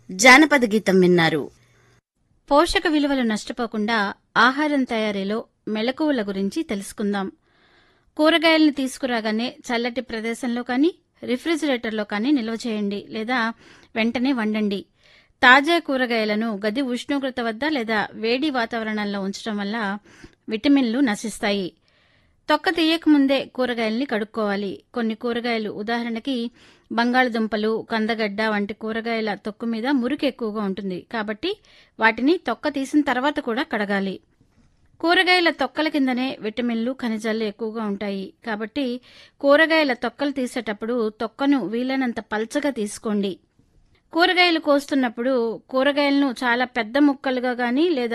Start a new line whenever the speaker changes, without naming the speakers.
జానపద గీతం విన్నారు
పోషక విలువలు నష్టపోకుండా ఆహారం తయారీలో మెళకువల గురించి తెలుసుకుందాం కూరగాయలను తీసుకురాగానే చల్లటి ప్రదేశంలో కానీ రిఫ్రిజిరేటర్లో కానీ నిల్వ చేయండి లేదా వెంటనే వండండి తాజా కూరగాయలను గది ఉష్ణోగ్రత వద్ద లేదా వేడి వాతావరణంలో ఉంచడం వల్ల విటమిన్లు నశిస్తాయి తొక్క తీయకముందే కూరగాయల్ని కడుక్కోవాలి కొన్ని కూరగాయలు ఉదాహరణకి బంగాళదుంపలు కందగడ్డ వంటి కూరగాయల తొక్కు మీద మురికి ఎక్కువగా ఉంటుంది కాబట్టి వాటిని తొక్క తీసిన తర్వాత కూడా కడగాలి కూరగాయల తొక్కల కిందనే విటమిన్లు ఖనిజాలు ఎక్కువగా ఉంటాయి కాబట్టి కూరగాయల తొక్కలు తీసేటప్పుడు తొక్కను వీలైనంత పల్చగా తీసుకోండి కూరగాయలు కోస్తున్నప్పుడు కూరగాయలను చాలా పెద్ద ముక్కలుగా గాని లేదా